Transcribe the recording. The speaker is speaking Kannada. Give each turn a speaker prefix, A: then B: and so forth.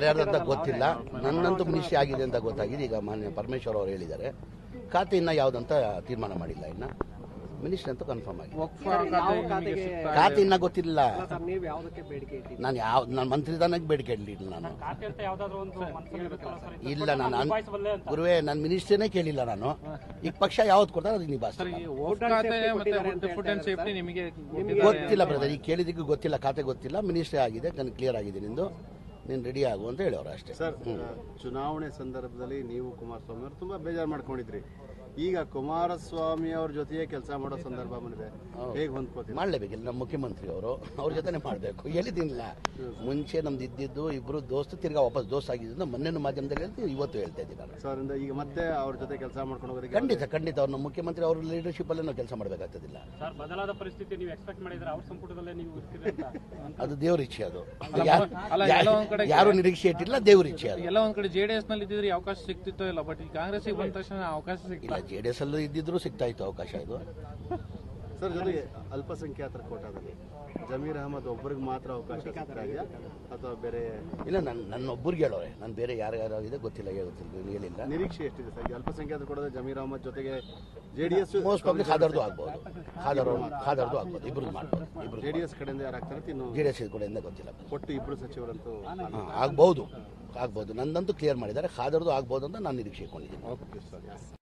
A: ಯಾರ್ಯಾರ್ದಂತ ಗೊತ್ತಿಲ್ಲ ನನ್ನಂತೂ ಮಿನಿಸ್ಟ್ರಿ ಆಗಿದೆ ಅಂತ ಗೊತ್ತಾಗಿದೆ ಈಗ ಮಾನ್ಯ ಪರಮೇಶ್ವರ್ ಅವರು ಹೇಳಿದ್ದಾರೆ ಖಾತೆ ಇನ್ನ ಯಾವ್ದಂತ ತೀರ್ಮಾನ ಮಾಡಿಲ್ಲ ಇನ್ನ ಮಿನಿಸ್ಟ್ರಿ ಅಂತೂ ಕನ್ಫರ್ಮ್ ಆಗಿದೆ
B: ವಕ್ಫ್ ಖಾತೆ ನಿಮಗೆ ಶಿಫ್ಟ್
A: ಖಾತೆ ಇನ್ನ ಗೊತ್ತಿಲ್ಲ
C: ಸರ್ ನೀವು ಯಾವುದಕ್ಕೆ ಬೇಡಿಕೆ ಇಟ್ಟಿದ್ದೀರಿ
A: ನಾನು ಯಾವ ನಾನು ಮಂತ್ರಿದಾನಕ್ಕೆ ಬೇಡಿಕೆ ಇಡಲಿಲ್ಲ ನಾನು
D: ಖಾತೆ ಅಂತ ಯಾವ್ದಾದ್ರು ಒಂದು ಮನಸ್ಸಲ್ಲಿ ಇರುತ್ತಲ್ಲ ಸರ್ ಇದು
A: ಇಲ್ಲ ನಾನು ಅನ್-
D: ನಿಭಾಯಿಸಬಲ್ಲೆ ಅಂತ
A: ಗುರುವೇ ನಾನು ಮಿನಿಸ್ಟ್ರಿನೇ ಕೇಳಿಲ್ಲ ನಾನು ಈಗ ಪಕ್ಷ ಯಾವ್ದು ಕೊಡ್ತಾರೆ ಅದಕ್ಕೆ
B: ಸರ್
A: ನಿಭಾಯಿಸ್ತಾರೆ
B: ಈ ವಕ್ಫ್ ಖಾತೆ ಮತ್ತೆ ಫುಡ್ ಅಂಡ್ ಸೇಫ್ಟಿ ನಿಮಗೆ
A: ಗೊತ್ತಿಲ್ಲ ಬ್ರದರ್ ಈಗ ಕೇಳಿದ್ದಕ್ಕೆ ಗೊತ್ತಿಲ್ಲ ಖಾತೆ ಗೊತ್ತಿಲ್ಲ ಮಿನಿಸ್ಟ್ರಿ ಆಗಿದೆ ನಾನು ಕ್ಲಿಯರ್ ಆಗಿದೆ ನಿಂದು ನೀನು ರೆಡಿ ಆಗು ಅಂತ ಹೇಳೋರು ಅಷ್ಟೇ
E: ಸರ್ ಚುನಾವಣೆ ಸಂದರ್ಭದಲ್ಲಿ ನೀವು ಕುಮಾರಸ್ವಾಮಿ ಅವರು ತುಂಬಾ ಬೇಜಾರು ಮಾಡ್ಕೊಂಡಿದ್ರಿ ಈಗ ಕುಮಾರಸ್ವಾಮಿ ಅವ್ರ ಜೊತೆಗೆ ಕೆಲಸ ಮಾಡೋ ಸಂದರ್ಭ ಬಂದಿದೆ ಹೇಗೆ ಹೊಂದ್ಕೋತೀವಿ
A: ಮಾಡಲೇಬೇಕಿಲ್ಲ ನಮ್ಮ ಮುಖ್ಯಮಂತ್ರಿ ಅವರು ಅವ್ರ ಜೊತೆನೆ ಮಾಡಬೇಕು ಹೇಳಿದ್ದೀನಿಲ್ಲ ಮುಂಚೆ ನಮ್ದು ಇದ್ದಿದ್ದು ಇಬ್ರು ದೋಸ್ತು ತಿರ್ಗಾ ವಾಪಸ್ ದೋಸ್ತ್ ಆಗಿದ್ದು ಮೊನ್ನೆ ಮಾಧ್ಯಮದಲ್ಲಿ ಹೇಳ್ತೀನಿ ಇವತ್ತು ಹೇಳ್ತಾ ಇದ್ದೀನಿ ನಾನು
E: ಸರ್ ಇಂದ ಈಗ ಮತ್ತೆ ಅವ್ರ ಜೊತೆ ಕೆಲಸ ಮಾಡ್ಕೊಂಡು ಹೋಗೋದಕ್ಕೆ
A: ಖಂಡಿತ ಖಂಡಿತ ಅವ್ರು ನಮ್ಮ ಮುಖ್ಯಮಂತ್ರಿ ಅವ್ರ ಲೀಡರ್ಶಿಪ್ ಅಲ್ಲೇ ನಾವು ಕೆಲಸ ಮಾಡಬೇಕಾಗ್ತದಿಲ್ಲ
D: ಸರ್ ಬದಲಾದ ಪರಿಸ್ಥಿತಿ ನೀವು ಎಕ್ಸ್ಪೆಕ್ಟ್ ಮಾಡಿದ್ರೆ ಅವ್ರ ಸಂಪುಟದಲ್ಲೇ ನೀವು ಇರ್ತೀರಿ ಅಂತ
A: ಅದು ದೇವ್ರ ಇಚ್ಛೆ ಅದು
B: ಅಲ್ಲ,
A: ಯಾ-
B: ಎಲ್ಲ ಒಂದ್ ಕಡೆ-
A: ಯಾರು ನಿರೀಕ್ಷೆ ಇಟ್ಟಿಲ್ಲ ದೇವ್ರ ಇಚ್ಛೆ ಅದು
B: ಎಲ್ಲ ಒಂದ್ ಕಡೆ ಜೆಡಿಎಸ್ ನಲ್ಲಿ ಇದ್ದಿದ್ರೆ ಈ ಅವಕಾಶ ಸಿಕ್ತಿತ್ತೋ ಇಲ್ಲ ಬಟ್ ಈ ಕಾಂಗ್ರೆಸ್ ಬಂದ ತಕ್ಷಣ ಅವಕಾಶ ಸಿಕ್ಕಿಲ್ಲ
A: ಇಲ್ಲ ಜೆ ಡಿ ಎಸ್ ಅಲ್ಲೂ ಇದ್ದಿದ್ರು ಸಿಗ್ತಾ ಇತ್ತು ಅವಕಾಶ ಇದು
E: ಸರ್ ಜೊತೆಗೆ ಅಲ್ಪಸಂಖ್ಯಾತರ ಕೋಟಾದಲ್ಲಿ ಜಮೀರ್ ಅಹಮದ್ ಒಬ್ಬರಿಗೆ ಮಾತ್ರ ಅವಕಾಶ ಸಿಗ್ತಾ ಇದೆಯಾ ಅಥವಾ ಬೇರೆ
A: ಇಲ್ಲ ನನ್ನ ನನ್ನ ಒಬ್ಬರಿಗೆ ಹೇಳೋರೆ ನಾನು ಬೇರೆ ಯಾರು ಯಾರಾಗಿದೆ ಗೊತ್ತಿಲ್ಲ ಗೊತ್ತಿಲ್ಲ ಹೇಳಿಲ್ಲ
E: ನಿರೀಕ್ಷೆ ಎಷ್ಟಿದೆ ಸರ್ ಈ ಅಲ್ಪಸಂಖ್ಯಾತರ ಕೊಡೋದು ಜಮೀರ್ ಅಹಮದ್ ಜೊತೆಗೆ ಜೆಡಿಎಸ್
A: ಮೋಸ್ಟ್ ಪಬ್ಲಿಕ್ ಖಾದರ್ದು ಆಗ್ಬೋದು ಖಾದರ್ ಖಾದರ್ದು ಆಗ್ಬೋದು ಇಬ್ರದ್ದು ಮಾಡ್ಬೋದು ಇಬ್ರು
E: ಜೆಡಿಎಸ್ ಕಡೆಯಿಂದ ಯಾರು ಆಗ್ತಾರೆ ಇನ್ನು
A: ಜೆ ಡಿ ಎಸ್ ಕಡೆಯಿಂದ ಗೊತ್ತಿಲ್ಲ
E: ಒಟ್ಟು ಇಬ್ರು ಸಚಿವರಂತೂ
A: ಹಾ, ಆಗ್ಬೋದು ಆಗ್ಬೋದು ನಂದಂತೂ ಕ್ಲಿಯರ್ ಮಾಡಿದ್ದಾರೆ ಖಾದರ್ದು ಆಗ್ಬೋದು ಅಂತ ನಾನು ನಿರೀಕ್ಷೆ ಇಟ್ಕೊಂಡಿದ್ದೀನಿ
E: ಓಕೆ ಸರ್